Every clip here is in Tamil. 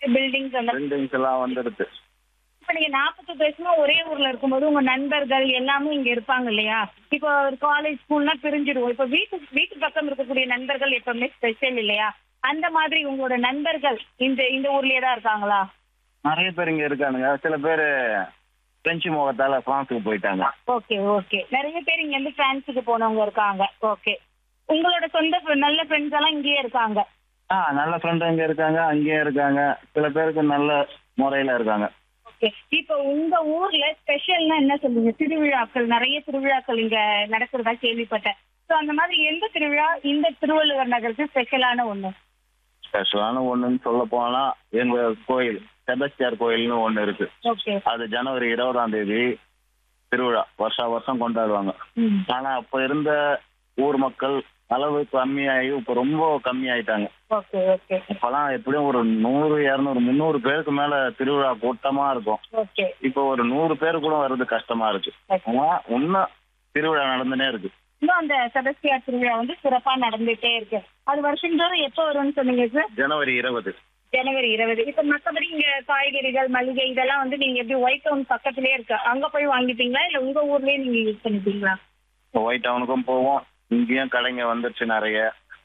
பில்டிங்ஸ் அந்த பில்டிங்ஸ் எல்லாம் வந்துடுது இப்ப நீங்க நாற்பத்தெட்டு வருஷமா ஒரே ஊர்ல இருக்கும்போது உங்க நண்பர்கள் எல்லாமே இங்க இருப்பாங்க இல்லையா இப்போ ஒரு காலேஜ் ஸ்கூல்னா பிரிஞ்சிடுவோம் இப்ப வீட்டு வீட்டு பக்கம் இருக்கக்கூடிய நண்பர்கள் எப்பவுமே ஸ்பெஷல் இல்லையா அந்த மாதிரி உங்களோட நண்பர்கள் இந்த இந்த ஊர்லயே தான் இருக்காங்களா நிறைய பேர் இங்க இருக்கானுங்க சில பேர் பிரெஞ்சு முகத்தால பிரான்ஸுக்கு போயிட்டாங்க ஓகே ஓகே நிறைய பேர் இங்க இருந்து பிரான்ஸுக்கு போனவங்க இருக்காங்க ஓகே உங்களோட சொந்த fr- நல்ல ஃப்ரெண்ட்ஸ் எல்லாம் இங்கேயே இருக்காங்க ஆ நல்ல ஃப்ரெண்டு இங்க இருக்காங்க அங்கேயே இருக்காங்க சில பேருக்கு நல்ல முறையில இருக்காங்க ஓகே இப்போ உங்க ஊர்ல ஸ்பெஷல்னா என்ன சொல்லுங்க திருவிழாக்கள் நிறைய திருவிழாக்கள் இங்க நடக்கிறதா கேள்விப்பட்டேன் சோ அந்த மாதிரி எந்த திருவிழா இந்த திருவள்ளுவர் நகருக்கு ஸ்பெஷலான ஒண்ணு ஸ்பெஷலான ஒண்ணுன்னு சொல்ல போனா எங்க கோயில் செபஸ்டியார் கோயில்னு ஒண்ணு இருக்கு ஓகே அது ஜனவரி இருபதாம் தேதி திருவிழா வருஷா வருஷம் கொண்டாடுவாங்க ம் ஆனா அப்ப இருந்த ஊர் மக்கள் அளவு கம்மியாகி இப்ப ரொம்ப கம்மியாயிட்டாங்க ஓகே ஓகே இப்பெல்லாம் எப்படியும் ஒரு நூறு இருநூறு முந்நூறு பேருக்கு மேல திருவிழா கூட்டமா இருக்கும் ஓகே இப்போ ஒரு நூறு பேர் கூட வர்றது கஷ்டமா இருக்கு ஆனா இன்னும் திருவிழா நடந்துனே இருக்கு இன்னும் அந்த செபஸ்டியார் திருவிழா வந்து சிறப்பா நடந்துட்டே இருக்கு அது வருஷந்தோறும் எப்போ வரும்னு சொன்னீங்க சார் ஜனவரி இருபது ஜனவரி இருபது இப்ப மத்தபடி இங்க காய்கறிகள் மளிகை இதெல்லாம் வந்து நீங்க எப்படி ஒயிட் டவுன் பக்கத்துலயே இருக்கு அங்க போய் வாங்கிப்பீங்களா இல்ல உங்க ஊர்லயே நீங்க யூஸ் பண்ணிப்பீங்களா இப்போ ஒயிட் டவுனுக்கும் போவோம் இங்கேயும் கடைங்க வந்துருச்சு நிறைய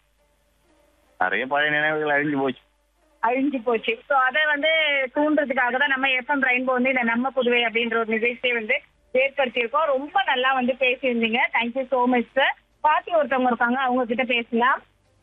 நிறைய பழைய நினைவுகள் அழிஞ்சு போச்சு அழிஞ்சு போச்சு ஸோ அதை வந்து தூண்டுறதுக்காக தான் நம்ம எஃப்எம் ரெயின்போ வந்து இந்த நம்ம புதுவை அப்படின்ற ஒரு நிகழ்ச்சியை வந்து ஏற்படுத்தியிருக்கோம் ரொம்ப நல்லா வந்து பேசியிருந்தீங்க தேங்க்யூ ஸோ மச் சார் பாட்டி ஒருத்தவங்க இருக்காங்க அவங்க கிட்ட பேசலாம்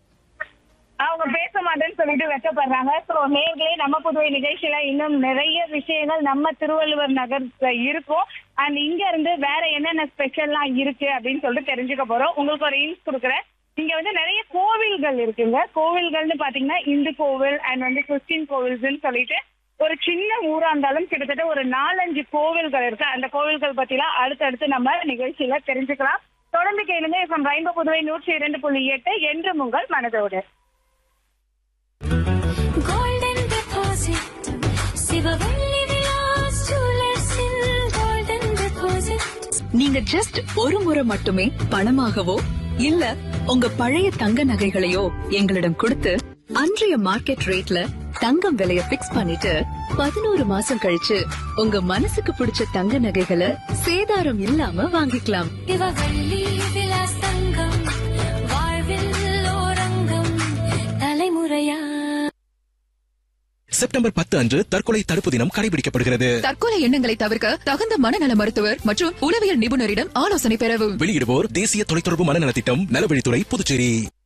அவங்க பேச மாட்டேன்னு சொல்லிட்டு வெட்டப்படுறாங்க ஸோ நேர்களே நம்ம புதுவை நிகழ்ச்சியில இன்னும் நிறைய விஷயங்கள் நம்ம திருவள்ளுவர் நகர்ல இருக்கும் அண்ட் இங்க இருந்து வேற என்னென்ன ஸ்பெஷல்லாம் இருக்கு அப்படின்னு சொல்லிட்டு தெரிஞ்சுக்க போறோம் உங்களுக்கு ஒரு இன்ஸ் கொடுக்குறேன் இங்க வந்து நிறைய கோவில்கள் இருக்குங்க கோவில்கள்னு பாத்தீங்கன்னா இந்து கோவில் அண்ட் வந்து கிறிஸ்டின் கோவில்ஸ்னு சொல்லிட்டு ஒரு சின்ன ஊரா இருந்தாலும் கிட்டத்தட்ட ஒரு நாலஞ்சு கோவில்கள் இருக்கு அந்த கோவில்கள் பத்திலாம் அடுத்தடுத்து நம்ம நிகழ்ச்சியில தெரிஞ்சுக்கலாம் தொடர்ந்து கேளுங்க இப்போ ரெயின்போ புதுவை நூற்றி இரண்டு புள்ளி எட்டு என்றும் உங்கள் மனதோடு Golden deposit, சிவவெள்ளி விலாஸ் ஜுவல்லர்ஸில் golden deposit. நீங்க ஜஸ்ட் ஒரு முறை மட்டுமே பணமாகவோ இல்ல உங்க பழைய தங்க நகைகளையோ எங்களிடம் கொடுத்து அன்றைய மார்க்கெட் ரேட்ல தங்கம் விலைய பிக்ஸ் பண்ணிட்டு பதினோரு மாசம் கழிச்சு உங்க மனசுக்கு பிடிச்ச தங்க நகைகளை சேதாரம் இல்லாம வாங்கிக்கலாம் சிவவெள்ளி விலாஸ் தங்கம், வாழ்வில் ஓரங்கம், தலைமுறையா செப்டம்பர் பத்து அன்று தற்கொலை தடுப்பு தினம் கடைபிடிக்கப்படுகிறது தற்கொலை எண்ணங்களை தவிர்க்க தகுந்த மனநல மருத்துவர் மற்றும் உளவியல் நிபுணரிடம் ஆலோசனை பெறவும் வெளியிடுவோர் தேசிய தொலைத்தொடர்பு மனநலத் திட்டம் நலவழித்துறை புதுச்சேரி